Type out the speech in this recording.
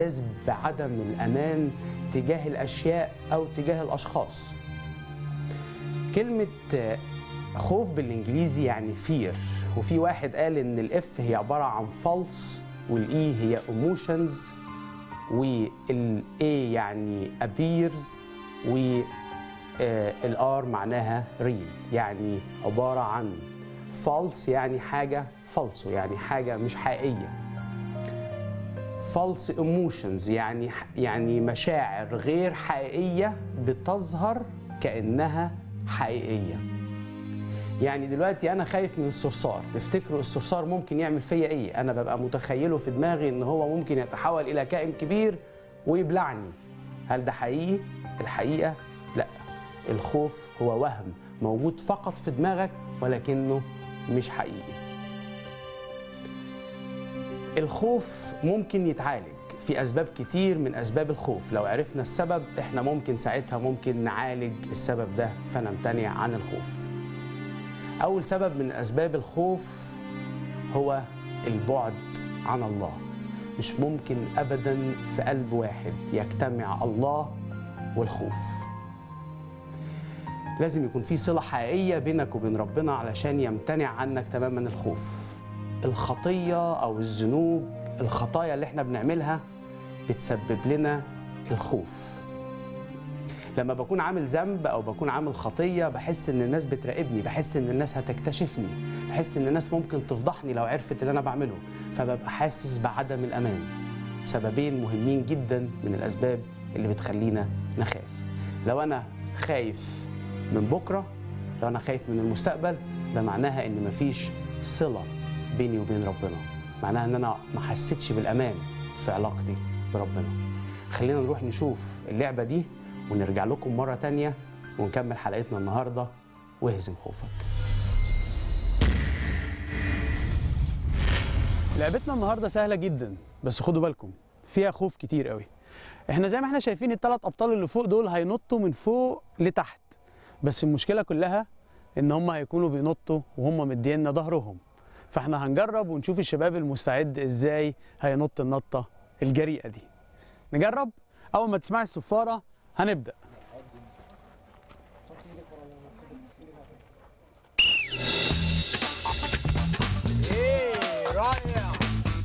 إحساس بعدم الأمان تجاه الأشياء أو تجاه الأشخاص كلمة خوف بالإنجليزي يعني fear وفي واحد قال إن الإف هي عبارة عن false والإي هي emotions والإي يعني appears والآر معناها real يعني عبارة عن false يعني حاجة false يعني حاجة مش حقيقية false emotions يعني يعني مشاعر غير حقيقية بتظهر كأنها حقيقية يعني دلوقتي أنا خايف من الصرصار تفتكروا الصرصار ممكن يعمل فيا إيه أنا ببقى متخيله في دماغي إن هو ممكن يتحول إلى كائن كبير ويبلعني هل ده حقيقي؟ الحقيقة لا الخوف هو وهم موجود فقط في دماغك ولكنه مش حقيقي الخوف ممكن يتعالج في أسباب كتير من أسباب الخوف لو عرفنا السبب إحنا ممكن ساعتها ممكن نعالج السبب ده فنمتنع عن الخوف أول سبب من أسباب الخوف هو البعد عن الله مش ممكن أبدا في قلب واحد يجتمع الله والخوف لازم يكون في صلة حقيقية بينك وبين ربنا علشان يمتنع عنك تماما الخوف الخطية أو الذنوب الخطايا اللي احنا بنعملها بتسبب لنا الخوف لما بكون عامل ذنب او بكون عامل خطيه بحس ان الناس بتراقبني بحس ان الناس هتكتشفني بحس ان الناس ممكن تفضحني لو عرفت اللي انا بعمله فببقى حاسس بعدم الامان سببين مهمين جدا من الاسباب اللي بتخلينا نخاف لو انا خايف من بكره لو انا خايف من المستقبل ده معناها ان مفيش صله بيني وبين ربنا معناها ان انا ما حسيتش بالامان في علاقتي بربنا خلينا نروح نشوف اللعبه دي ونرجع لكم مره تانية ونكمل حلقتنا النهارده واهزم خوفك لعبتنا النهارده سهله جدا بس خدوا بالكم فيها خوف كتير قوي احنا زي ما احنا شايفين الثلاث ابطال اللي فوق دول هينطوا من فوق لتحت بس المشكله كلها ان هم هيكونوا بينطوا وهم مدينا ظهرهم فاحنا هنجرب ونشوف الشباب المستعد ازاي هينط النطه الجريئه دي نجرب اول ما تسمعي الصفاره هنبدا